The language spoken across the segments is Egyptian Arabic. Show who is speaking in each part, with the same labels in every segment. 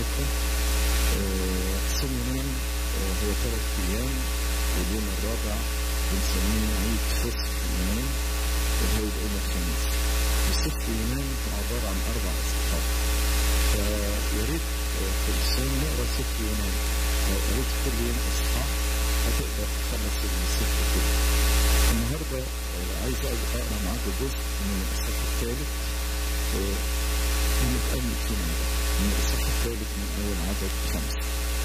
Speaker 1: فكرة آه، صوم يونان آه، هو ثلاث أيام واليوم الرابع بنسميه عيد فصح يونان اللي هو يوم الخميس وصف يونان كان عبارة عن أربع إصحاحات فيا ريت آه، في الصوم نقرا سفر يونان لو قريت كل يوم إصحاح هتقدر تخلص السفر كله النهارده آه، عايز اقرا معاكم جزء من الاصحاح الثالث آه، ونتامل فيه مع بعض. من الاصحاح الثالث من اول عدد خمسه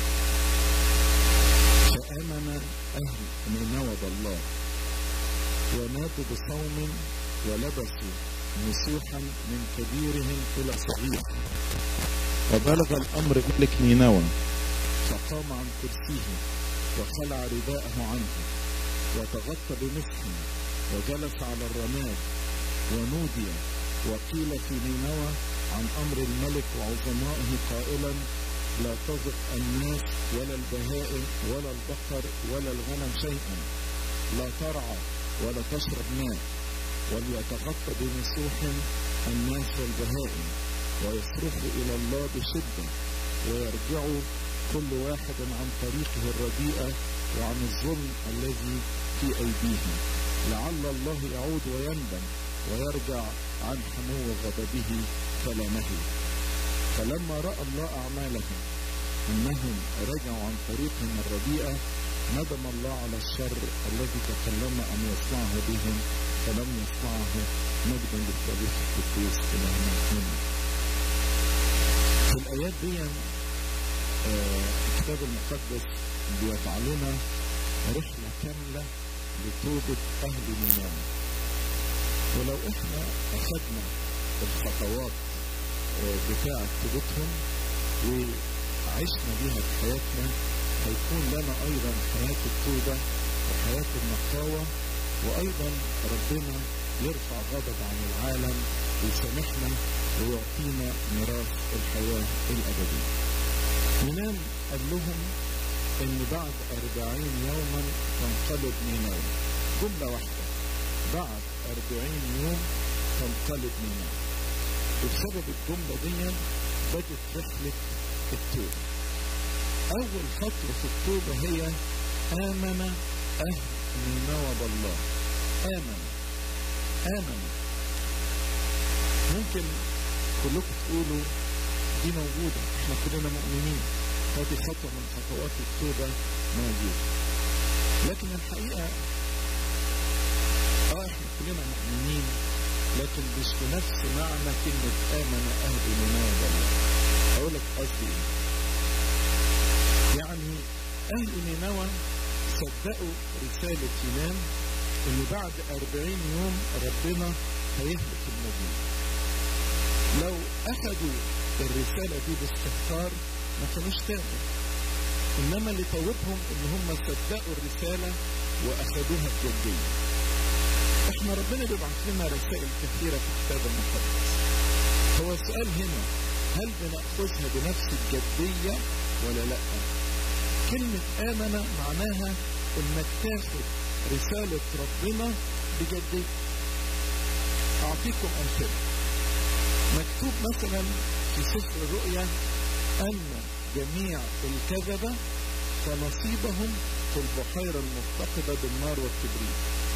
Speaker 1: فامن اهل نينوى بالله وماتوا بصوم ولبسوا مسوحا من كبيرهم الى صغير وبلغ الامر ملك نينوى فقام عن كرسيه وخلع رداءه عنه وتغطى بمسح وجلس على الرماد ونودي وقيل في نينوى عن امر الملك وعظمائه قائلا لا تزق الناس ولا البهائم ولا البقر ولا الغنم شيئا لا ترعى ولا تشرب ماء وليتغطى بمسوح الناس والبهائم ويصرخوا الى الله بشده ويرجعوا كل واحد عن طريقه الرديئه وعن الظلم الذي في ايديهم لعل الله يعود ويندم ويرجع عن حمو غضبه كلامه فلما راى الله اعمالهم انهم رجعوا عن طريقهم الرديئه ندم الله على الشر الذي تكلم ان يصنعه بهم فلم يصنعه مجدا للتاريخ القدوس الى يوم في الايات دي آه، الكتاب المقدس بيضع لنا رحله كامله لتوبه اهل نينوى ولو احنا اخذنا الخطوات آه، بتاعه توبتهم وعشنا بيها في حياتنا هيكون لنا ايضا حياه التوبه وحياه النقاوه وايضا ربنا يرفع غضب عن العالم ويسامحنا ويعطينا ميراث الحياه الابديه. يونان قال لهم ان بعد أربعين يوما تنقلب نينوى جمله واحده بعد أربعين يوم تنقلب نينوى وبسبب الجمله دي بدت رحله التوبه. أول خطوة في التوبة هي آمن أهل نينوى بالله آمن آمن ممكن كلكم تقولوا دي موجودة احنا كلنا مؤمنين هذه خطوة من خطوات التوبة موجودة لكن الحقيقة اه احنا كلنا مؤمنين لكن مش بنفس معنى كلمة آمن أهل نينوى بالله أقول لك قصدي إيه يعني أهل نينوى صدقوا رسالة يونان إن بعد أربعين يوم ربنا هيهلك المدينة. لو أخذوا الرسالة دي باستهتار ما كانوش تابوا. إنما اللي توبهم إن هم صدقوا الرسالة وأخذوها بجدية. إحنا ربنا بيبعت لنا رسائل كثيرة في الكتاب المقدس. هو السؤال هنا هل بنأخذها بنفس الجدية ولا لأ؟ كلمة آمن معناها إنك تاخد رسالة ربنا بجدية. أعطيكم أمثلة. مكتوب مثلا في سفر الرؤيا أن جميع الكذبة فنصيبهم في البحيرة المفتقدة بالنار والكبريت.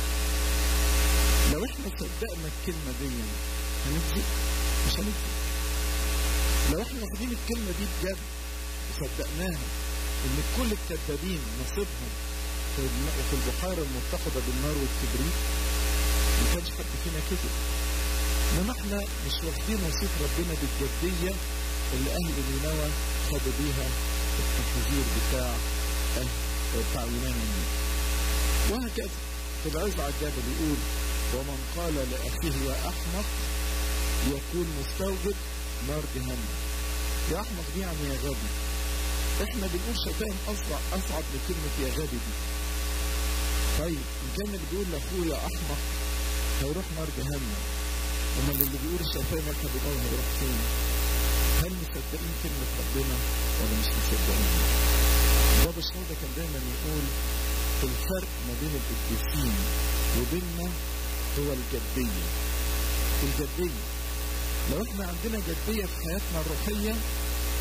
Speaker 1: لو احنا صدقنا الكلمة دي هنكذب؟ مش هنكذب. لو احنا واخدين الكلمة دي بجد وصدقناها ان كل الكذابين نصيبهم في الم- في البحيره المتخذه بالنار والكبريت ما كانش حد فينا كذب انما احنا مش واخدين وصيه ربنا بالجديه اللي اهل نينوى خدوا بيها التحذير بتاع اهل بتاع يونان النيل وهكذا في العز على الجبل يقول ومن قال لاخيه يا احمق يكون مستوجب نار جهنم يا احمق دي يعني يا غبي احنا بنقول شتائم اصعب اصعب من كلمه يا غبي دي طيب ان كان اللي بيقول لاخوه يا احمق هيروح نار جهنم امال اللي بيقول الشتائم احنا بنقول هيروح فين هل مصدقين كلمه ربنا ولا مش مصدقين بابا شنودة كان دايما يقول الفرق ما بين القديسين وبيننا هو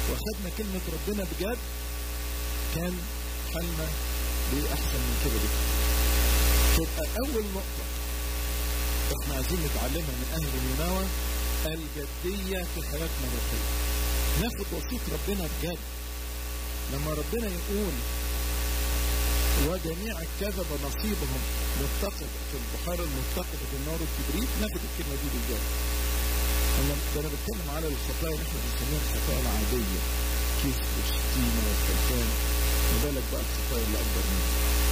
Speaker 1: واخدنا كلمة ربنا بجد كان حالنا بأحسن من كده بكتير تبقى أول نقطة احنا عايزين نتعلمها من أهل نينوى الجدية في حياتنا الروحية ناخد وصية ربنا بجد لما ربنا يقول وجميع الكذب نصيبهم متقد في البحار المتقدة في النار والكبريت ناخد الكلمة دي بجد أنا ده أنا بتكلم على الخطايا اللي احنا بنسميها الخطايا العادية كذب والشتيمة والخلفان ما بالك بقى الخطايا اللي أكبر منها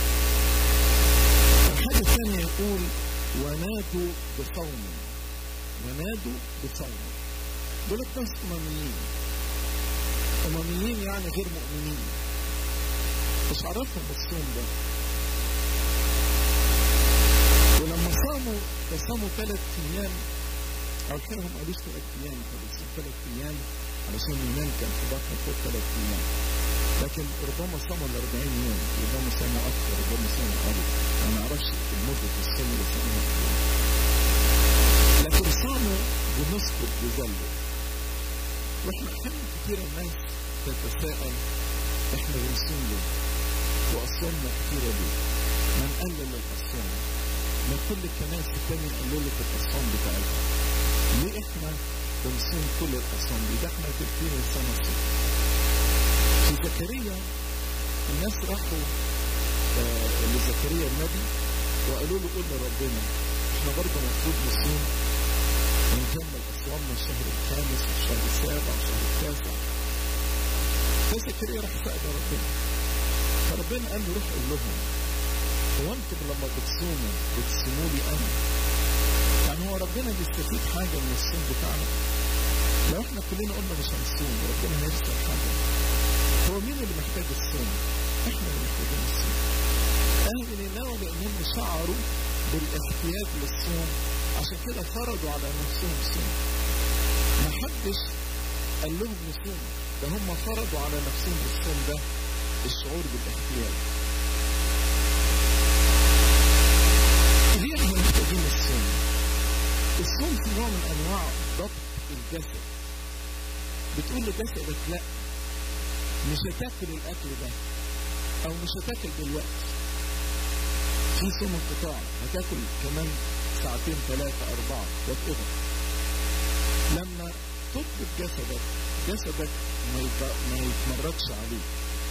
Speaker 1: الحاجة الثانية يقول ونادوا بصوم ونادوا بصوم دول ناس أمميين أمميين يعني غير مؤمنين مش عرفهم الصوم ده ولما صاموا فصاموا ثلاث أيام أو الحقيقة هم قالوش ثلاث أيام فبصوم ثلاث أيام علشان يونان كان في بطن فوق ثلاث أيام لكن ربما صاموا ال 40 يوم ربما صاموا أكثر ربما صاموا أقل ما نعرفش المدة الصوم اللي صاموها لكن صاموا بنسكت بذله واحنا احيانا كتير الناس تتساءل احنا بنصوم ليه؟ واصوامنا كتيره ليه؟ ما نقلل الاصوام ما كل الكنائس التانية قللت الاصوام بتاعتها ليه احنا بنصوم كل الاصوام دي؟ ده احنا تلتين السنه الصبح في زكريا الناس راحوا آه لزكريا النبي وقالوا له قول لربنا احنا برضه المفروض نصوم ونكمل أصوامنا الشهر الخامس والشهر السابع والشهر التاسع فزكريا راح سأل ربنا فربنا قال له روح قول لهم هو انتم لما بتصوموا بتصوموا لي انا يعني هو ربنا بيستفيد حاجه من الصوم بتاعنا لو احنا كلنا قلنا مش هنصوم ربنا هيخسر حاجه هو مين اللي محتاج الصوم؟ احنا اللي محتاجين الصوم اهل نينوى لانهم شعروا بالاحتياج للصوم عشان كده فرضوا على نفسهم الصوم ما حدش قال لهم نصوم ده هم فرضوا على نفسهم الصوم ده الشعور بالاحتياج ليه احنا محتاجين الصوم الصوم في نوع من انواع ضبط الجسد بتقول لجسدك لا مش هتاكل الاكل ده او مش هتاكل دلوقتي في صوم انقطاع هتاكل كمان ساعتين ثلاثة أربعة وات لما تضبط جسدك جسدك ما, ما يتمردش عليك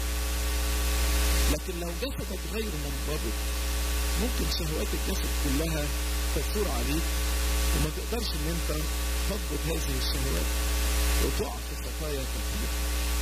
Speaker 1: لكن لو جسدك غير منضبط ممكن شهوات الجسد كلها تثور عليك وما تقدرش ان انت تضبط هذه الشهوات وتقع في خطايا كثيرة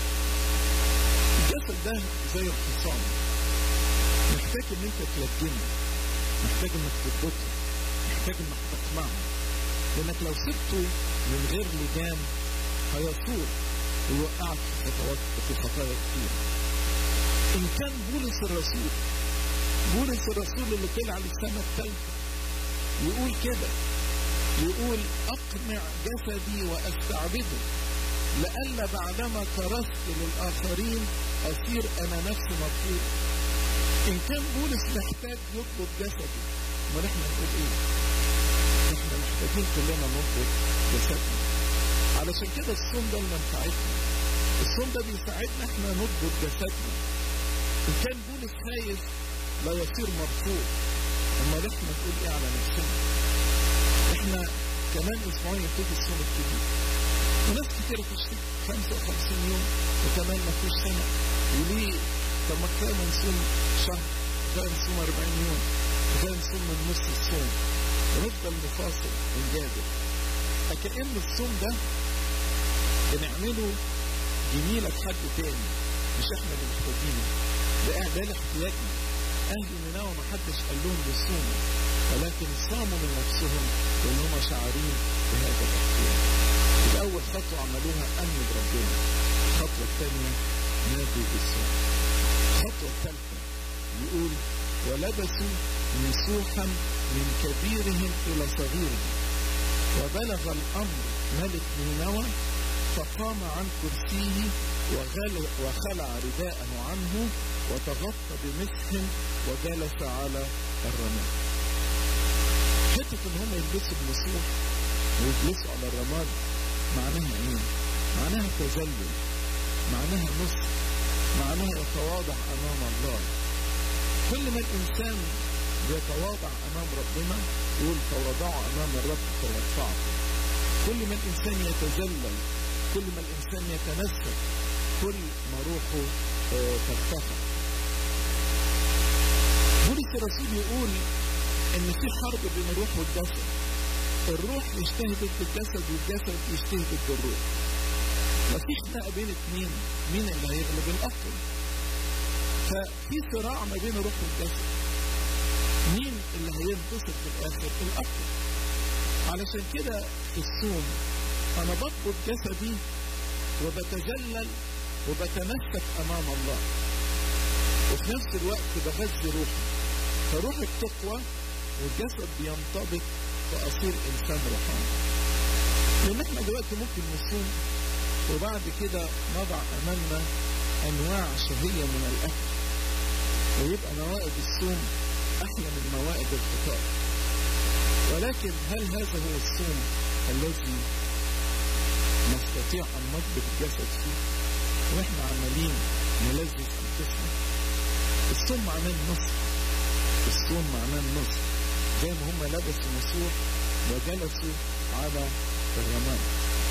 Speaker 1: الجسد ده زي الحصان محتاج ان انت تلجمه محتاج انك تضبطه محتاج انك تقمعه لانك لو سبته من غير لجام هيثور ويوقعك في خطوات في خطايا كتير ان كان بولس الرسول بولس الرسول اللي طلع للسنة الثالثة يقول كده يقول أقنع جسدي وأستعبده لئلا بعدما كرست للآخرين أصير أنا نفسي مبسوط إن كان بولس محتاج يضبط جسده أمال إحنا نقول إيه؟ إحنا محتاجين كلنا نضبط جسدنا علشان كده الصوم ده لمنفعتنا الصوم ده بيساعدنا إحنا نضبط جسدنا إن كان بولس خايف لا يصير مرفوض أمال إحنا نقول إيه على نفسنا؟ إحنا كمان أسبوعين يبتدي الصوم الكبير وناس كتيرة تشتكي 55 يوم وكمان ما فيش سنة وليه طب ما كفاية نصوم شهر كفاية نصوم 40 يوم كفاية نصوم من نص الصوم ونفضل نفاصل ونجادل فكأن الصوم ده بنعمله جميلة حد تاني مش احنا اللي محتاجينه ده ده لاحتياجنا اهل نينوى ما حدش قال لهم يصوموا ولكن صاموا من نفسهم لان هم شعارين بهذا الاحتياج يبقى اول خطوه عملوها امن بربنا الخطوه الثانيه نادوا بالصوم الخطوه الثالثه يقول ولبسوا نسوحا من كبيرهم الى صغيرهم وبلغ الامر ملك نينوى فقام عن كرسيه وغل وخلع رداءه عنه وتغطى بمسح وجلس على الرماد حتة ان هم يلبسوا المسيح ويجلسوا على الرماد معناها ايه؟ معناها تذلل معناها نصح معناها يتواضع أمام الله كل ما الإنسان بيتواضع أمام ربنا يقول تواضعوا أمام الرب فرفعه كل ما الإنسان يتذلل كل ما الإنسان يتنسك كل ما روحه آه، ترتفع بولس الرسول يقول ان في حرب بين الروح والجسد الروح يجتهد ضد الجسد والجسد يجتهد ضد الروح مفيش خناقه بين اتنين مين اللي هيغلب الاقوى ففي صراع ما بين الروح والجسد مين اللي هينتصر في الاخر الاقوى علشان كده في الصوم انا بضبط جسدي وبتذلل وبتمسك امام الله وفي نفس الوقت بغذي روحي فروحي بتقوى والجسد بينطبق فاصير انسان روحاني لان احنا دلوقتي ممكن نصوم وبعد كده نضع امامنا انواع شهيه من الاكل ويبقى موائد الصوم احلى من موائد الفطار ولكن هل هذا هو الصوم الذي نستطيع ان نضبط الجسد فيه واحنا عمالين نلذذ انفسنا الصوم معناه النصر الصوم معناه النصر زي ما هم لبسوا نسور وجلسوا على الرماد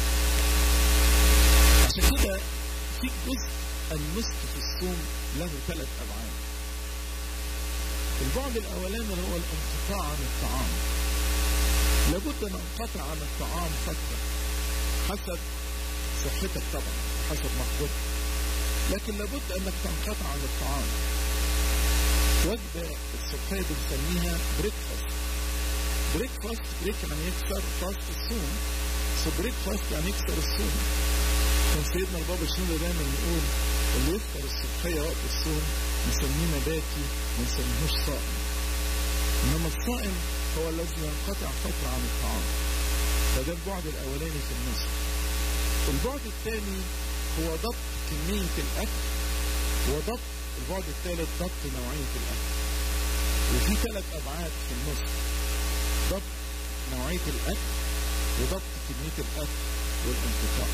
Speaker 1: عشان كده في جزء النصف في الصوم له ثلاث ابعاد البعد الاولاني اللي هو الانقطاع عن الطعام لابد ان انقطع عن الطعام فتره حسب صحتك طبعا حسب مقدرتك لكن لابد انك تنقطع عن الطعام وجبه الصبحيه بنسميها بريكفاست بريكفاست بريك يعني يكسر فاست الصوم سو بريك فاست يعني يكسر الصوم كان سيدنا البابا شنودة دايما يقول اللي يفطر الصبحية وقت الصوم نسميه نباتي ما نسميهوش صائم انما الصائم هو الذي ينقطع فترة عن الطعام فده البعد الاولاني في النص البعد الثاني هو ضبط كمية الاكل وضبط البعد الثالث ضبط نوعية الاكل وفي ثلاث ابعاد في النص ضبط نوعية الاكل وضبط كمية الاكل والانقطاع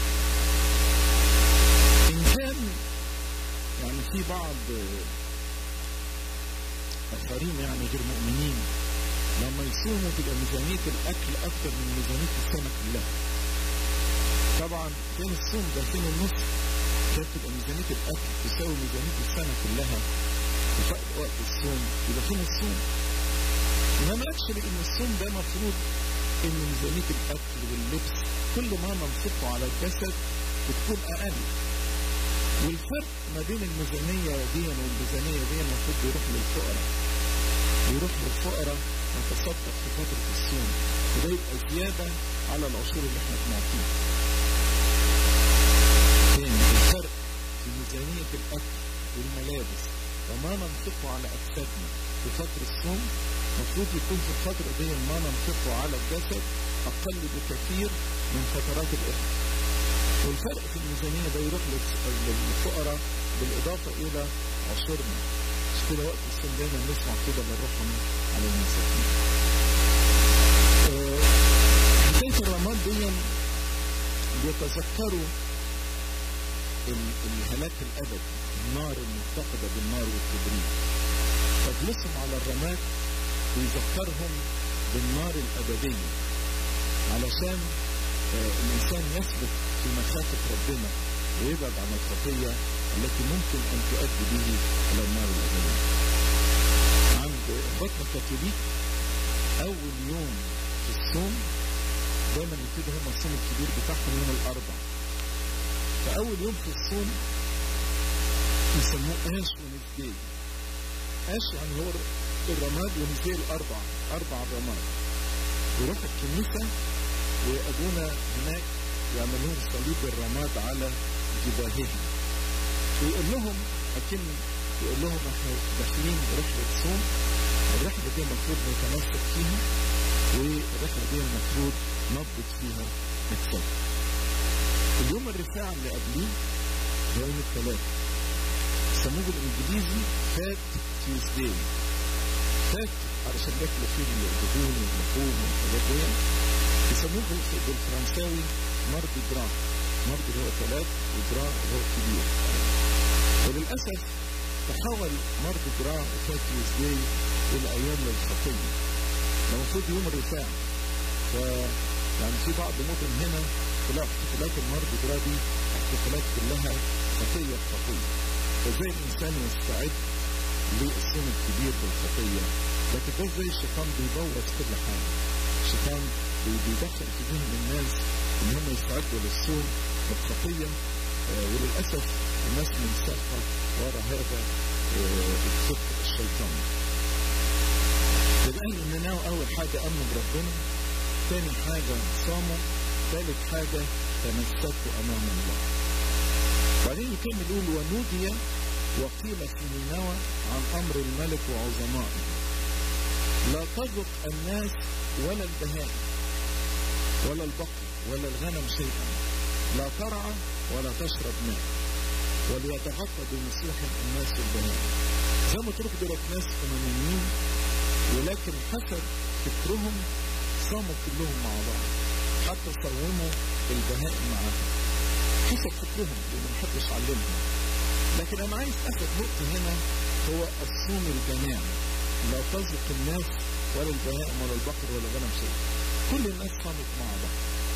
Speaker 1: إن كان يعني في بعض آخرين يعني غير مؤمنين لما يصوموا تبقى ميزانية الأكل أكتر من ميزانية السنة كلها. طبعا فين الصوم ده فين النص؟ كانت تبقى ميزانية الأكل تساوي ميزانية السنة كلها في وقت الصوم يبقى فين الصوم؟ إنما أكشلي إن الصوم ده مفروض إن ميزانية الأكل واللبس كل ما ننفقه على الجسد بتكون أقل والفرق ما بين الميزانية دي والميزانية دي المفروض يروح للفقراء يروح للفقراء نتصدق في فترة الصوم وده يبقى زيادة على العشور اللي احنا بنعطيه. تاني الفرق في ميزانية الأكل والملابس وما ننفقه على أجسادنا في فترة الصوم المفروض يكون في الفترة دي ما ننفقه على الجسد أقل بكثير من فترات الإخوة. والفرق في الميزانية ده يروح للفقراء بالإضافة إلى عشورنا مش كده وقت الصوم دايما نسمع كده بالرحم على المساكين حكاية الرماد دي بيتذكروا الهلاك الأبدي النار المفتقدة بالنار والكبريت فجلسهم على الرماد ويذكرهم بالنار الأبدية علشان الإنسان يثبت في مخافة ربنا ويبعد عن الخطية التي ممكن أن تؤدي به إلى النار الأبدية. عند إخواتنا الكاثوليك أول يوم في الصوم دايما يبتدي هم الصوم الكبير بتاعهم يوم الأربع. فأول يوم في الصوم يسموه آش ونزدي. آش يعني هو الرماد ونزدي الأربع أربع الرماد. يروح الكنيسة وأبونا هناك يعمل لهم صليب الرماد على جباههم ويقول لهم أكن يقول لهم احنا داخلين رحلة صوم الرحلة دي المفروض نتمسك فيها والرحلة دي المفروض نضبط فيها نفسنا اليوم الرفاع اللي قبليه ده يوم الثلاث سموه بالانجليزي فات تيوزداي فات علشان بياكلوا فيه الدهون واللحوم والحاجات دي يسموه بالفرنساوي مارد جرام مرض اللي هو ثلاث وذراع اللي هو كبير وللأسف تحول مرض ذراع وفات يوزداي إلى أيام للخطية المفروض يوم الرفاع ف يعني في بعض مدن هنا تلاقي احتفالات المرض ذراع دي احتفالات كلها خطية خطية فازاي الإنسان يستعد للصوم الكبير بالخطية لكن ده زي الشيطان بيبوظ كل حاجة الشيطان بيدخل في ذهن الناس ان هم يستعدوا للصوم بالخطية آه وللأسف الناس منساقة ورا هذا آه الفكر الشيطاني يبقى أهل النينوى أول حاجة أمنوا بربنا ثاني حاجة صاموا ثالث حاجة تمسكوا أمام الله بعدين يكمل يقول ونودي وقيل في نينوى عن أمر الملك وعظمائه لا تذق الناس ولا البهائم ولا البقر ولا الغنم شيئا لا ترعى ولا تشرب ماء وليتغطى بمسيح الناس البهائم زي ما تروح دول ناس أمميين ولكن حسب فكرهم صاموا كلهم مع بعض حتى صوموا البهائم معاهم حسب فكرهم لأن محدش علمهم لكن أنا عايز أخذ نقطة هنا هو الصوم الجماعي لا تزق الناس ولا البهائم ولا البقر ولا الغنم شيء كل الناس صامت مع بعض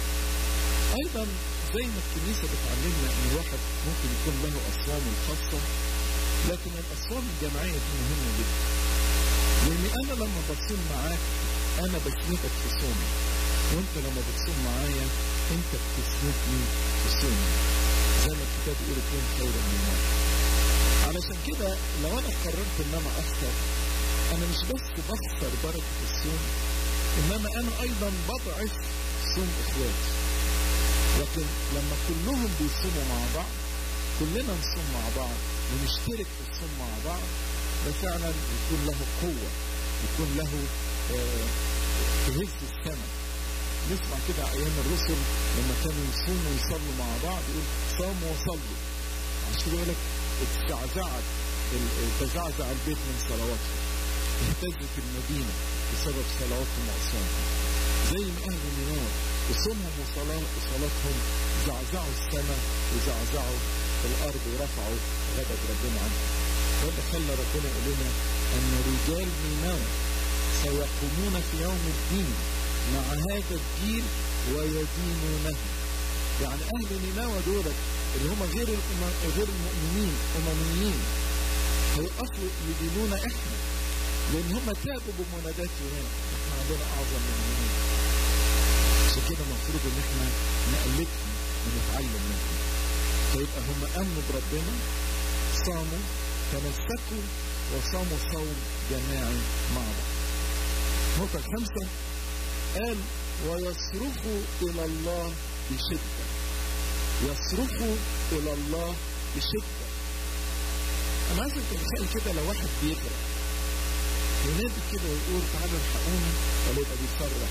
Speaker 1: أيضا زي ما الكنيسة بتعلمنا إن الواحد ممكن يكون له أصوامه الخاصة لكن الأصوام الجماعية دي مهمة جدا لأن أنا لما بصوم معاك أنا بسندك في صومي وأنت لما بتصوم معايا أنت بتسندني في صومي زي ما الكتاب يقول اتنين خيرا من واحد علشان كده لو أنا قررت إن أنا أفطر أنا مش بس بخسر بركة الصوم إنما أنا أيضا بضعف صوم إخواتي لكن لما كلهم بيصوموا مع بعض كلنا نصوم مع بعض ونشترك في الصوم مع بعض ده فعلا يكون له قوة يكون له آه تهز السماء نسمع كده أيام الرسل لما كانوا يصوموا ويصلوا مع بعض يقول صاموا وصلوا عشان يقول لك اتزعزعت تزعزع البيت من صلواتهم اهتزت المدينة بسبب صلواتهم وأصوامهم زي ما أهل نينوى بصومهم وصلاتهم زعزعوا السماء وزعزعوا الأرض ورفعوا غضب ربنا عنهم وده خلى ربنا يقول لنا أن رجال نينوى سيقومون في يوم الدين مع هذا الجيل ويدينونه يعني أهل نينوى دول اللي هم غير غير المؤمنين أمميين هيقفوا يدينونا إحنا لأن هم تابوا بمنادات يونان إحنا عندنا أعظم من يونان عشان كده المفروض إن إحنا نقلدهم ونتعلم منهم فيبقى هم آمنوا بربنا صاموا تمسكوا وصاموا صوم جماعي مع بعض. النقطة الخامسة قال ويصرخوا إلى الله بشدة. يصرخوا إلى الله بشدة. أنا عايزك تتخيل كده لو واحد بيغرق ينادي كده ويقول تعالوا الحقوني ولا يبقى بيصرخ.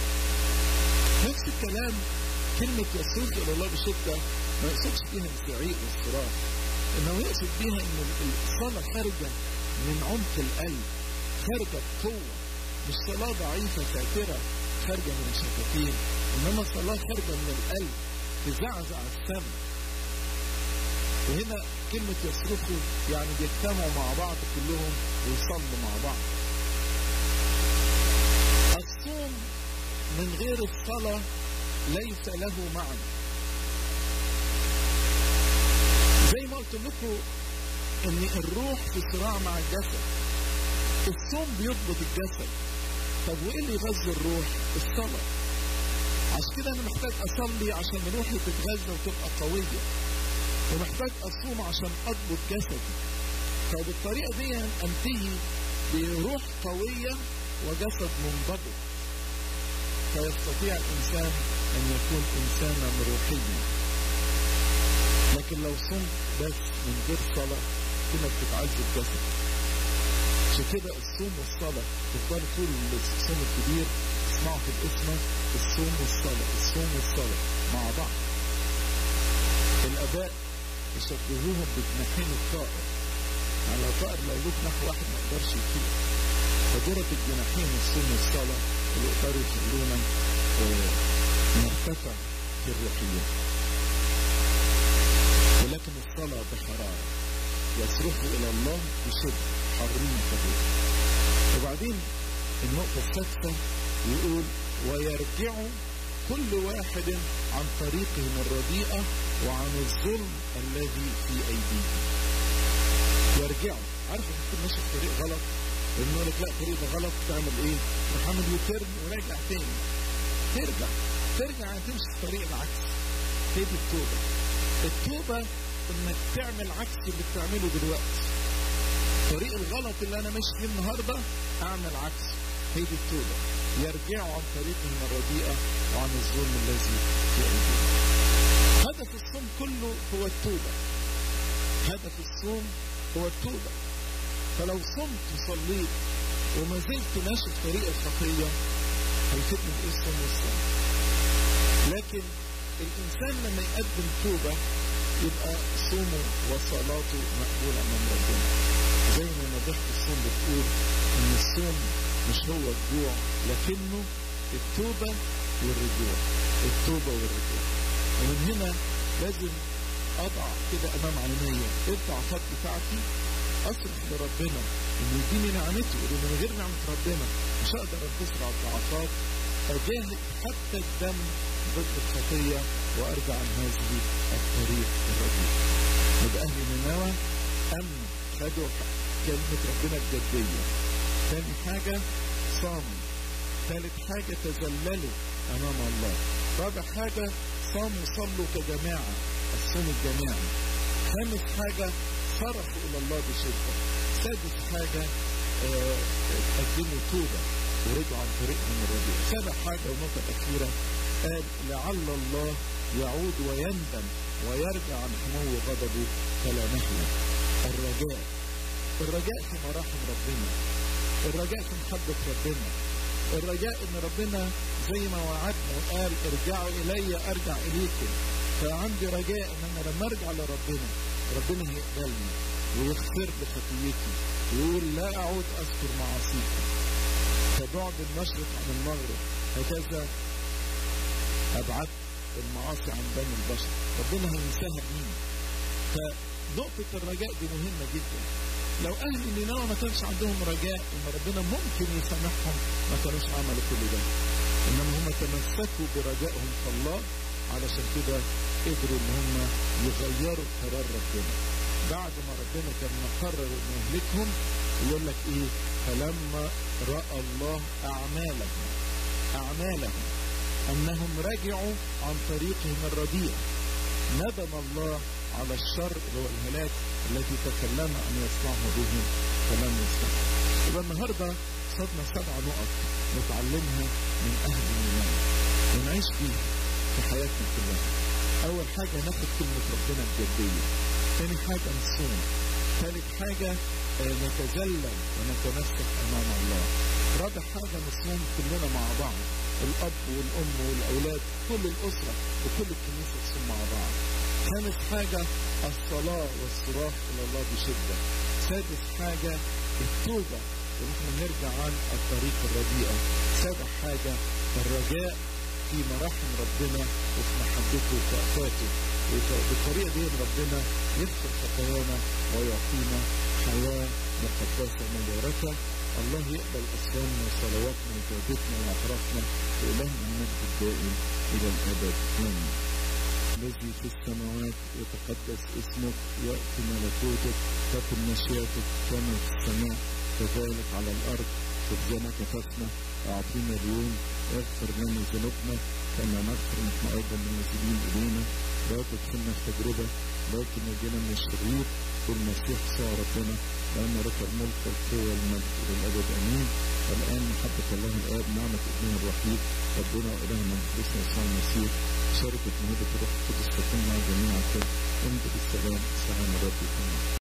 Speaker 1: نفس الكلام كلمة يصرخ إلى الله بشدة ما يقصدش بيها الزعيق والصراخ انه يقصد بيها ان الصلاه خارجه من عمق القلب خارجه بقوه مش صلاه ضعيفه ساتره خارجه من الشفتين انما صلاه خارجه من القلب تزعزع السمع وهنا كلمة يصرخوا يعني بيجتمعوا مع بعض كلهم ويصلوا مع بعض. الصوم من غير الصلاة ليس له معنى. زي ما قلت لكم ان الروح في صراع مع الجسد الصوم بيضبط الجسد طب وايه اللي يغذي الروح الصلاه عشان كده انا محتاج اصلي عشان روحي تتغذى وتبقى قويه ومحتاج اصوم عشان اضبط جسدي فبالطريقه دي انتهي بروح قويه وجسد منضبط فيستطيع الانسان ان يكون انسانا روحيا لكن لو صمت بس من غير صلاة كده بتتعذب جسد عشان كده الصوم والصلاة تفضلوا طول الصوم الكبير تسمعوا في الاسم الصوم والصلاة الصوم والصلاة مع بعض الآباء يشبهوهم بجناحين الطائر على طائر لو له جناح واحد ما يقدرش يطير فدولت الجناحين الصوم والصلاة اللي يقدروا يخلونا نرتفع في الروحيات ولكن الصلاة بحرارة يصرخوا إلى الله بشد حرين كبير وبعدين النقطة السادسة يقول ويرجعوا كل واحد عن طريقهم الرديئة وعن الظلم الذي في أيديهم يرجعوا عارف ان تكون ماشي في طريق غلط لانه يقول لك لا الطريق ده غلط تعمل ايه؟ تروح عامل يوتيرن وراجع تاني ترجع ترجع تمشي في الطريق العكس هي دي التوبة التوبة انك تعمل عكس اللي بتعمله دلوقتي الطريق الغلط اللي انا ماشي فيه النهارده اعمل عكس هي دي التوبة يرجعوا عن طريقهم الرديئة وعن الظلم الذي في ايديهم هدف الصوم كله هو التوبة هدف الصوم هو التوبة فلو صمت وصليت وما زلت ماشي في طريق الخطية هيفيدني بإيه الصوم والصوم لكن الإنسان لما يقدم توبة يبقى صومه وصلاته مقبولة أمام ربنا زي ما نضيحة الصوم بتقول إن الصوم مش هو الجوع لكنه التوبة والرجوع التوبة والرجوع ومن هنا لازم أضع كده أمام عيني الضعفات بتاعتي أصرخ لربنا إنه يديني نعمته لأن من غير نعمة ربنا مش هقدر أنتصر على الضعفات أجاهد حتى الدم ضد الخطية وأرجع عن هذه الطريق الرديء يبقى أهل نينوى أمن خدوا كلمة ربنا بجدية ثاني حاجة صاموا ثالث حاجة تذللوا أمام الله رابع حاجة صاموا صلوا كجماعة الصوم الجماعي خامس حاجة صرفوا إلى الله بشدة سادس حاجة آه، قدموا توبة ورجعوا عن طريقهم الرديء سابع حاجة والنقطة الأخيرة قال لعل الله يعود ويندم ويرجع عن حمو غضبه فلا نهلك الرجاء الرجاء في مراحم ربنا الرجاء في محبة ربنا الرجاء ان ربنا زي ما وعدنا وقال ارجعوا الي ارجع اليكم فعندي رجاء ان انا لما ارجع لربنا ربنا هيقبلني ويغفر لي خطيتي ويقول لا اعود اذكر معاصيكم فبعد المشرق عن المغرب هكذا ابعدت المعاصي عن بني البشر ربنا هينساها مين فنقطة الرجاء دي مهمة جدا لو أهل نينوى ما كانش عندهم رجاء إن ربنا ممكن يسامحهم ما كانوش عملوا كل ده إنما هم تمسكوا برجائهم في الله علشان كده قدروا إن هم يغيروا قرار ربنا بعد ما ربنا كان مقرر إنه يهلكهم يقول لك إيه فلما رأى الله أعمالهم أعمالهم أنهم رجعوا عن طريقهم الرديء ندم الله على الشر اللي هو الهلاك التي تكلم أن يصنعه بهم فلم يصنعه يبقى النهاردة صدنا سبع نقط نتعلمها من أهل الإيمان ونعيش فيها في حياتنا كلها أول حاجة ناخد كلمة ربنا بجدية ثاني حاجة نصوم ثالث حاجة آه، نتذلل ونتمسك أمام الله رابع حاجة نصوم كلنا مع بعض الأب والأم والأولاد كل الأسرة وكل الكنيسة تصوم مع بعض خامس حاجة الصلاة والصراخ إلى الله بشدة سادس حاجة التوبة ونحن نرجع عن الطريق الرديئة سابع حاجة الرجاء في مراحم ربنا وفي محبته وفئاته وبالطريقة دي ربنا يغفر خطايانا ويعطينا حياة مقدسة مباركة الله يقبل أصوامنا وصلواتنا وتوبتنا واعترافنا وإلهنا المجد الدائم إلى الأبد آمين الذي في السماوات يتقدس اسمك يأتي ملكوتك تكن مشيئتك كما في السماء كذلك على الأرض خبزنا كففنا أعطينا اليوم اغفر لنا ذنوبنا كما نغفر نحن أيضا للمسلمين إلينا لا تدخلنا في تجربة لكن نجينا من الشرير والمسيح صار ربنا لأن لك الملك والقوة والمجد إلى الأبد آمين والآن محبة الله الآب نعمة ابنه الوحيد ربنا وإلهنا باسم يسوع المسيح شركة موهبة الروح القدس تكون مع جميعكم انت بالسلام سلام الرب يكون معكم